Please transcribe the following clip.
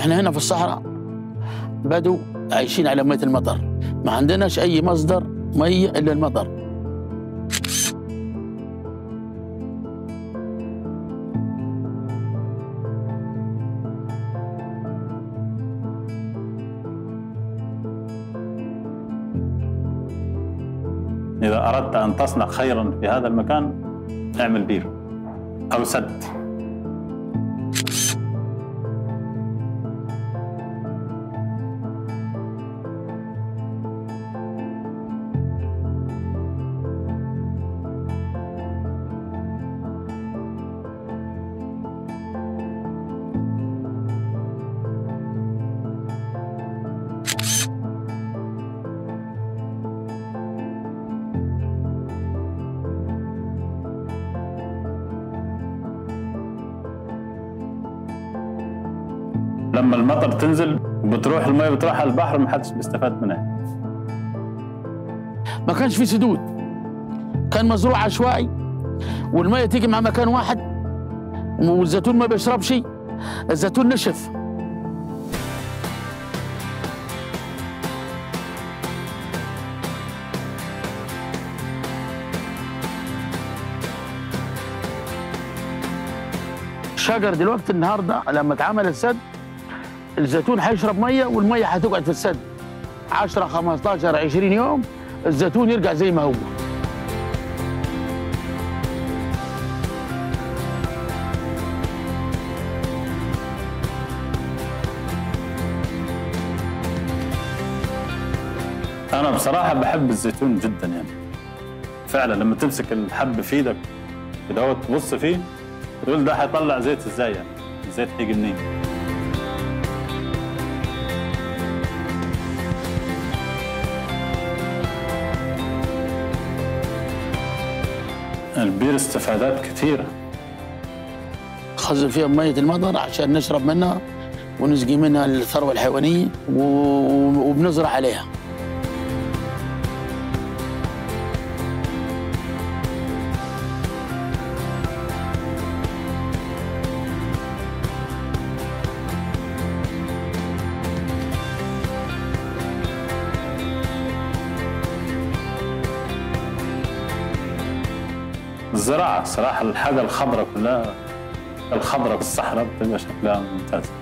احنا هنا في الصحراء بدو عايشين على مية المطر ما عندناش أي مصدر مية إلا المطر إذا أردت أن تصنع خيرا في هذا المكان اعمل بير أو سد لما المطر تنزل وبتروح المية بتروح على البحر ما حدش بيستفاد منها ما كانش في سدود كان مزروع عشوائي والمية تيجي مع مكان واحد والزيتون ما بيشربش الزيتون نشف شجر دلوقتي النهارده لما اتعمل السد الزيتون هيشرب ميه والميه هتقعد في السد 10 15 20 يوم الزيتون يرجع زي ما هو أنا بصراحة بحب الزيتون جدا يعني فعلا لما تمسك الحب في ايدك كده هو تبص فيه تقول ده هيطلع زيت ازاي يعني الزيت هيجي منين البير استفادات كثيرة خزن فيها ميه المطر عشان نشرب منها ونسقي منها الثروه الحيوانيه و- وبنزرع عليها الزراعة صراحة الحاجة الخضراء كلها الخضراء في الصحراء بتبقى شكلها ممتاز